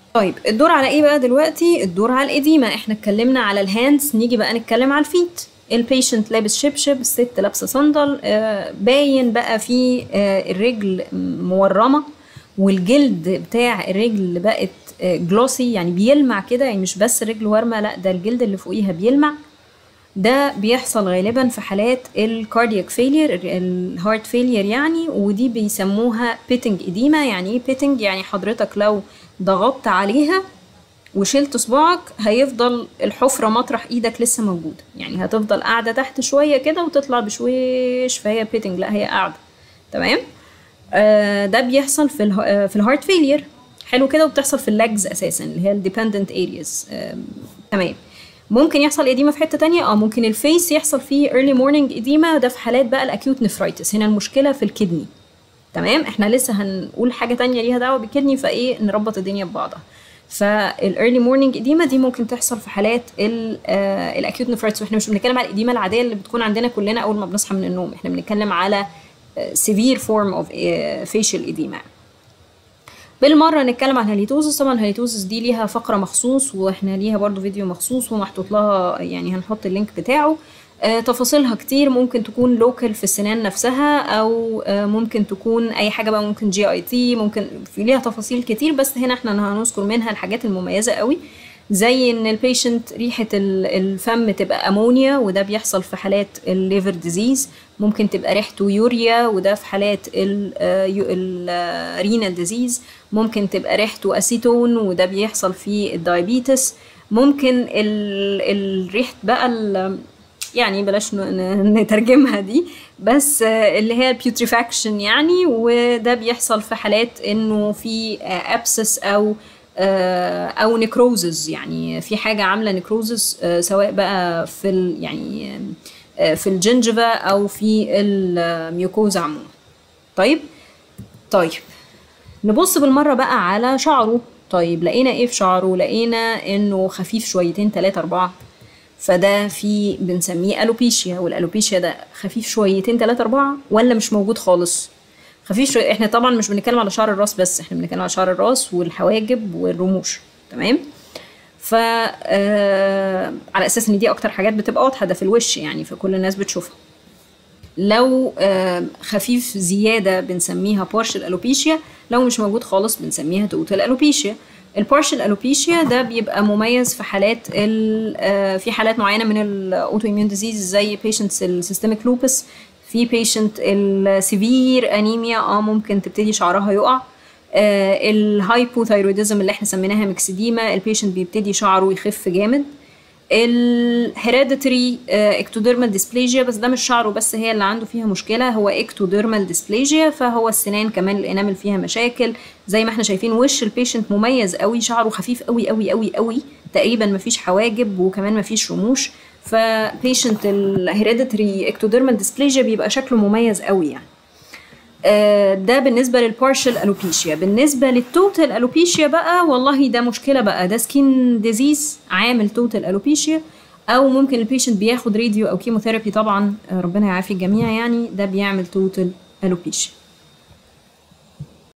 طيب الدور على ايه بقى دلوقتي الدور على الاديمه احنا اتكلمنا على الهاندز نيجي بقى نتكلم على الفيت البيشنت لابس شبشب الست لابسه صندل آه باين بقى في آه الرجل مورمه والجلد بتاع الرجل بقت آه جلوسي يعني بيلمع كده يعني مش بس الرجل ورمه لا ده الجلد اللي فوقيها بيلمع ده بيحصل غالبا في حالات الكاردياك فيلير الهارت فيلير يعني ودي بيسموها بيتنج اديما يعني ايه بيتنج يعني حضرتك لو ضغطت عليها وشلت صباعك هيفضل الحفرة مطرح ايدك لسه موجودة يعني هتفضل قاعدة تحت شوية كده وتطلع بشويش فهي بيتنج لا هي قاعدة تمام آه ده بيحصل في اله... في الهارت فيلير حلو كده وبتحصل في اللجز اساسا اللي هي الديبندنت ارياز آه تمام ممكن يحصل اديمه في حته تانية اه ممكن الفيس يحصل فيه early morning اديمه ده في حالات بقى الاكيوت نفرايتس هنا المشكله في الكدني تمام احنا لسه هنقول حاجه تانية ليها دعوه بالكدني فايه نربط الدنيا ببعضها فالايرلي مورنينج اديما دي ممكن تحصل في حالات الاكيوت نفرايتس واحنا مش بنتكلم على الاديمه العاديه اللي بتكون عندنا كلنا اول ما بنصحى من النوم احنا بنتكلم على سيفير فورم اوف فيشل اديما بالمره نتكلم عن الهاليتوزس طبعا الهاليتوزس دي ليها فقره مخصوص واحنا ليها برضو فيديو مخصوص ومحطوط لها يعني هنحط اللينك بتاعه آه تفاصيلها كتير ممكن تكون لوكال في السنان نفسها او آه ممكن تكون اي حاجه بقى ممكن جي اي تي ممكن في ليها تفاصيل كتير بس هنا احنا هنذكر منها الحاجات المميزه قوي زي ان البيشنت ريحه الفم تبقى امونيا وده بيحصل في حالات الليفر ديزيز ممكن تبقى ريحته يوريا وده في حالات الرينا ديزيز ممكن تبقى ريحته اسيتون وده بيحصل في الدايابيتس ممكن الريحه بقى يعني بلاش نترجمها دي بس اللي هي البيوتريفاكشن يعني وده بيحصل في حالات انه في ابسس او او نكروزز يعني في حاجه عامله نكروزز سواء بقى في ال يعني في الجنجفا او في الميوكوزا عموما طيب طيب نبص بالمره بقى على شعره طيب لقينا ايه في شعره لقينا انه خفيف شويتين تلاتة اربعة فده في بنسميه الوبيشيا والالوبيشيا ده خفيف شويتين تلاتة اربعة ولا مش موجود خالص خفيف شوية احنا طبعا مش بنتكلم على شعر الراس بس احنا بنتكلم على شعر الراس والحواجب والرموش تمام ف آه على اساس ان دي اكتر حاجات بتبقى واضحه ده في الوش يعني فكل الناس بتشوفها لو آه خفيف زياده بنسميها بارشل الوبيشيا لو مش موجود خالص بنسميها توتال الوبيشيا البارشل الوبيشيا ده بيبقى مميز في حالات آه في حالات معينه من الاوتو اميون ديزيز زي بيشنتس السيستميك لوبس في بيشنت السيفير انيميا اه ممكن تبتدي شعرها يقع آه الهايبوثايروديزم اللي احنا سميناها ميكسيديما البيشنت بيبتدي شعره يخف جامد الهيريديتري اكتوديرمال ديسبليجيا بس ده مش شعره بس هي اللي عنده فيها مشكله هو اكتوديرمال ديسبليجيا فهو السنان كمان الانامل فيها مشاكل زي ما احنا شايفين وش البيشنت مميز قوي شعره خفيف قوي قوي قوي قوي تقريبا مفيش حواجب وكمان مفيش رموش فبيشنت الهيريديتري اكتوديرمال ديسبليجيا بيبقى شكله مميز قوي يعني آه ده بالنسبة للبارشل الوبيشيا بالنسبة للتوتال الوبيشيا بقى والله ده مشكلة بقى ده سكين ديزيز عامل توتال الوبيشيا او ممكن البيشنت بياخد راديو او كيموثيرابي طبعا ربنا يعافي الجميع يعني ده بيعمل توتال الوبيشيا